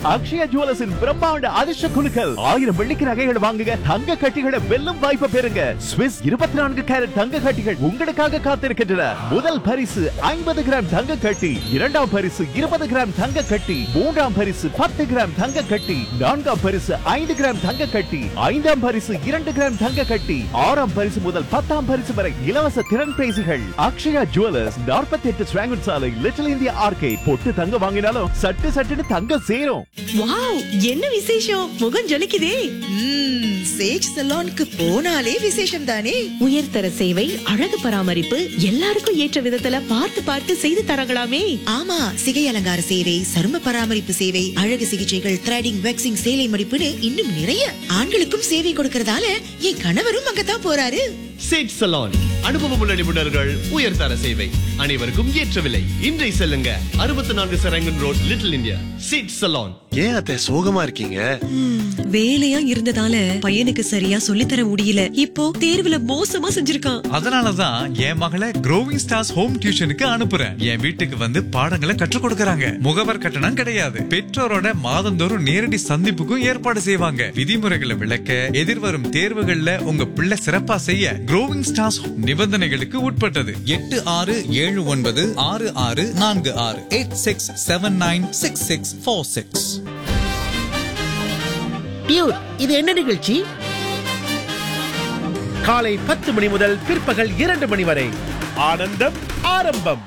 அக்ஷயா ஜுவல்லர்ஸின் பிரம்மாண்ட அதிர்ஷ்ட குலுக்கல் ஆயிரம் வெள்ளிக்கு நகைகள் வாங்குங்க தங்க கட்டிகளை வெல்லும் வாய்ப்பை பெறுங்க ஸ்விஸ் இருபத்தி நான்கு கேரட் தங்க கட்டிகள் உங்களுக்காக காத்திருக்கின்றன முதல் பரிசு ஐம்பது கிராம் தங்க கட்டி இரண்டாம் பரிசு இருபது கிராம் தங்க கட்டி மூன்றாம் பரிசு பத்து கிராம் தங்க கட்டி நான்காம் பரிசு ஐந்து கிராம் தங்க கட்டி ஐந்தாம் பரிசு இரண்டு கிராம் தங்க கட்டி ஆறாம் பரிசு முதல் பத்தாம் பரிசு வரை இலவச திறன் பேசிகள் அக்ஷயா ஜுவல்லர்ஸ் நாற்பத்தி எட்டு ஸ்வாங்கன் சாலை லிட்டில் இந்தியா ஆர்கேட் பொட்டு தங்க வாங்கினாலும் சட்டு சட்டுன்னு தங்க சேரும் வாவ் என்ன விசேஷம் முகம் ஜொலிக்குதே ம்ம், சேஜ் சலூனுக்கு போனாலே விசேஷம் தானே உயர்தர சேவை அழகு பராமரிப்பு எல்லாருக்கும் ஏற்ற விதத்துல பார்த்து பார்த்து செய்து தரங்களாமே ஆமா சிகை அலங்கார சேவை சரும பராமரிப்பு சேவை அழகு சிகிச்சைகள் த்ரெடிங் வேக்சிங் சேலை மடிப்புன்னு இன்னும் நிறைய ஆண்களுக்கும் சேவை கொடுக்கறதால என் கணவரும் அங்கதான் போறாரு சேட் சலான் அனுபவமுள்ள நிபுணர்கள் உயர்தர சேவை அனைவருக்கும் ஏற்ற விலை இன்றை செல்லுங்க அறுபத்தி நான்கு சரங்கன் ரோட் லிட்டில் இந்தியா சேட் சலான் ஏன் அத்தை சோகமா இருக்கீங்க வேலையா இருந்ததால பையனுக்கு சரியா சொல்லித்தர முடியல இப்போ தேர்வுல மோசமா செஞ்சிருக்கான் அதனாலதான் என் மகளை க்ரோவிங் ஸ்டார்ஸ் ஹோம் டியூஷனுக்கு அனுப்புறேன் என் வீட்டுக்கு வந்து பாடங்களை கற்றுக் கொடுக்கறாங்க முகவர் கட்டணம் கிடையாது பெற்றோரோட மாதந்தோறும் நேரடி சந்திப்புக்கும் ஏற்பாடு செய்வாங்க விதிமுறைகளை விளக்க எதிர்வரும் தேர்வுகள்ல உங்க பிள்ளை சிறப்பா செய்ய க்ரோவிங் ஸ்டார்ஸ் நிபந்தனைகளுக்கு உட்பட்டது எட்டு ஆறு ஏழு ஒன்பது ஆறு ஆறு நான்கு ஆறு eight six seven nine six six four six dude இது என்ன நிகழ்ச்சி காலை பத்து மணி முதல் பிற்பகல் இரண்டு மணி வரை ஆனந்தம் ஆரம்பம்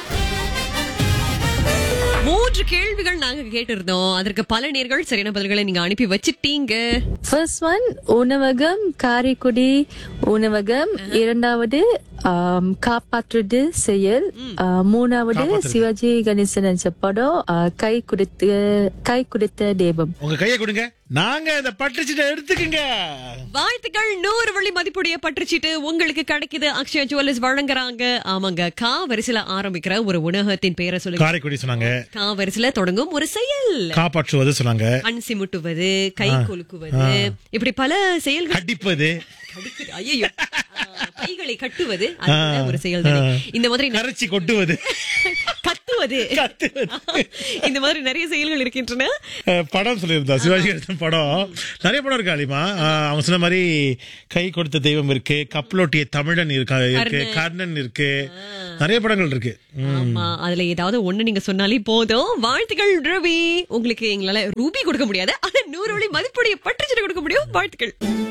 மூன்று கேள்விகள் நாங்க கேட்டிருந்தோம் அதற்கு பல நேர்கள் சரியான பதில்களை நீங்க அனுப்பி வச்சிட்டீங்க ஃபர்ஸ்ட் ஒன் உணவகம் காரைக்குடி உணவகம் இரண்டாவது ஆம், காப்பாற்றுது செயல் ஆ, மூணாவது சிவாஜி கணேசன் நடிச்ச படம் ஆ, கை கொடுத்த கை கொடுத்த தெய்வம் உங்க கையை கொடுங்க நாங்க இந்த பட்டுச்சீட்டை எடுத்துக்கங்க வாழ்த்துக்கள் நூறு வழி மதிப்புடைய பற்றுச்சீட்டு உங்களுக்கு கிடைக்குது அக்ஷயா ஜுவல்லர்ஸ் வழங்குறாங்க ஆமாங்க கா வரிசையில ஆரம்பிக்கிற ஒரு உணவகத்தின் பெயரை சொல்லுங்க காரைக்குடி சொன்னாங்க கா வரிசையில தொடங்கும் ஒரு செயல் காப்பாற்றுவது சொன்னாங்க கண் சிமுட்டுவது கை கொலுக்குவது இப்படி பல செயல்கள் அடிப்பது கடிக்குது. ஐயையோ. ஆ, கைகளை கட்டுவது அது கூட ஒரு செயல் தானே இந்த மாதிரி ந- கரைச்சி கொட்டுவது கத்துவது கத்துவது. இந்த மாதிரி நிறைய செயல்கள் இருக்கின்றன அஹ், படம் சொல்லியிருந்தா சிவாஜி எடுத்த படம் நிறைய படம் இருக்கு அலிமா அஹ், அவங்க சொன்ன மாதிரி கை கொடுத்த தெய்வம் இருக்கு கப்பலோட்டிய தமிழன் இருக்கா இருக்கு கர்ணன். கர்ணன் இருக்கு நிறைய படங்கள் இருக்கு ம். ஆமா அதுல ஏதாவது ஒண்ணு நீங்க சொன்னாலே போதும் வாழ்த்துக்கள் ரவி உங்களுக்கு எங்களால ரூபி கொடுக்க முடியாது ஆனா நூறு வழி மதிப்புடைய பற்றுச்சீட்டு கொடுக்க முடியும் வாழ்த்துக்கள்